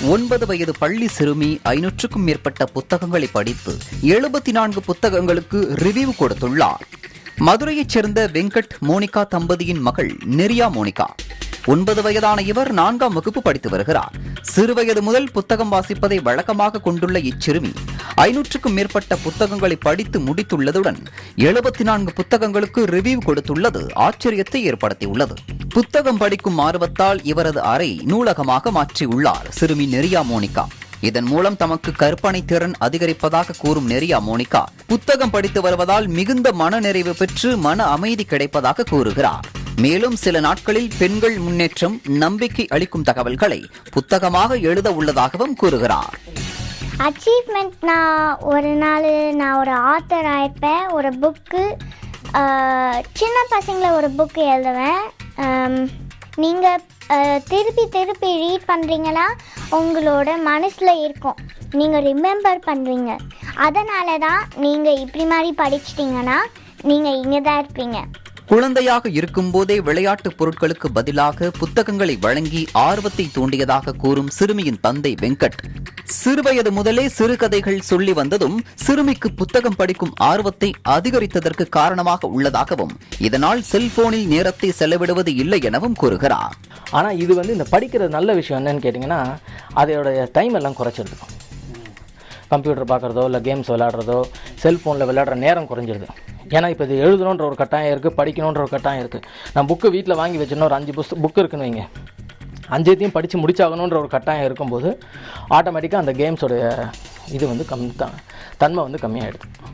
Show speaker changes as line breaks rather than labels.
ஒன்பது வயது பள்ளி சிறுமி ஐநூற்றுக்கும் மேற்பட்ட புத்தகங்களை படித்து எழுபத்தி நான்கு புத்தகங்களுக்கு ரிவ்யூ கொடுத்துள்ளார் மதுரையைச் சேர்ந்த வெங்கட் மோனிகா தம்பதியின் மகள் நெரியா மோனிகா ஒன்பது வயதான இவர் நான்காம் வகுப்பு படித்து வருகிறார் சிறுவயது முதல் புத்தகம் வாசிப்பதை வழக்கமாக கொண்டுள்ள இச்சிறுமி ஐநூற்றுக்கும் மேற்பட்ட புத்தகங்களை படித்து முடித்துள்ளதுடன் எழுபத்தி நான்கு புத்தகங்களுக்கு ரிவ்யூ கொடுத்துள்ளது ஆச்சரியத்தை ஏற்படுத்தியுள்ளது புத்தகம் படிக்கும் ஆர்வத்தால் இவரது அறை நூலகமாக மாற்றியுள்ளார் சிறுமி நெரியா மோனிகா இதன் மூலம் தமக்கு கற்பனை திறன் அதிகரிப்பதாக கூறும் நெரியா மோனிகா புத்தகம் படித்து வருவதால் மிகுந்த மனநிறைவு பெற்று மன அமைதி கிடைப்பதாக கூறுகிறார் மேலும் சில நாட்களில் பெண்கள் முன்னேற்றம் நம்பிக்கை அளிக்கும் தகவல்களை புத்தகமாக எழுத உள்ளதாகவும் கூறுகிறார்
அச்சீவ்மெண்ட் நான் ஒரு நாள் நான் ஒரு ஆத்தர் ஆயிருப்பேன் ஒரு புக்கு சின்ன பசங்களை ஒரு புக்கு எழுதுவேன் நீங்கள் திருப்பி திருப்பி ரீட் பண்ணுறீங்கன்னா உங்களோட மனசில் இருக்கும் நீங்கள் ரிமெம்பர் பண்ணுவீங்க அதனால தான் நீங்கள் இப்படி மாதிரி படிச்சிட்டிங்கன்னா நீங்கள் இங்கே தான் இருப்பீங்க
குழந்தையாக இருக்கும்போதே விளையாட்டு பொருட்களுக்கு பதிலாக புத்தகங்களை வழங்கி ஆர்வத்தை தூண்டியதாக கூறும் சிறுமியின் தந்தை வெங்கட் சிறுவயது முதலே சிறுகதைகள் சொல்லி வந்ததும் சிறுமிக்கு புத்தகம் படிக்கும் ஆர்வத்தை அதிகரித்ததற்கு காரணமாக உள்ளதாகவும் இதனால் செல்போனில் நேரத்தை செலவிடுவது இல்லை எனவும் கூறுகிறார்
ஆனால் இது வந்து இந்த படிக்கிற நல்ல விஷயம் என்னன்னு கேட்டிங்கன்னா அதோடைய டைம் எல்லாம் குறைச்சிருது கம்ப்யூட்டர் பார்க்குறதோ இல்லை கேம்ஸ் விளையாடுறதோ செல்ஃபோனில் விளையாடுற நேரம் குறைஞ்சிருது ஏன்னா இப்போ இது எழுதணுன்ற ஒரு கட்டாயம் இருக்குது படிக்கணுன்ற ஒரு கட்டாயம் இருக்குது நான் புக்கு வீட்டில் வாங்கி வச்சுன்னா ஒரு அஞ்சு புஸ்தகம் புக்கு இருக்குன்னு வைங்க அஞ்சைத்தையும் படித்து முடிச்சாகணுன்ற ஒரு கட்டாயம் இருக்கும்போது ஆட்டோமேட்டிக்காக அந்த கேம்ஸோடைய இது வந்து கம் த- தன்மை வந்து கம்மியாகிடுது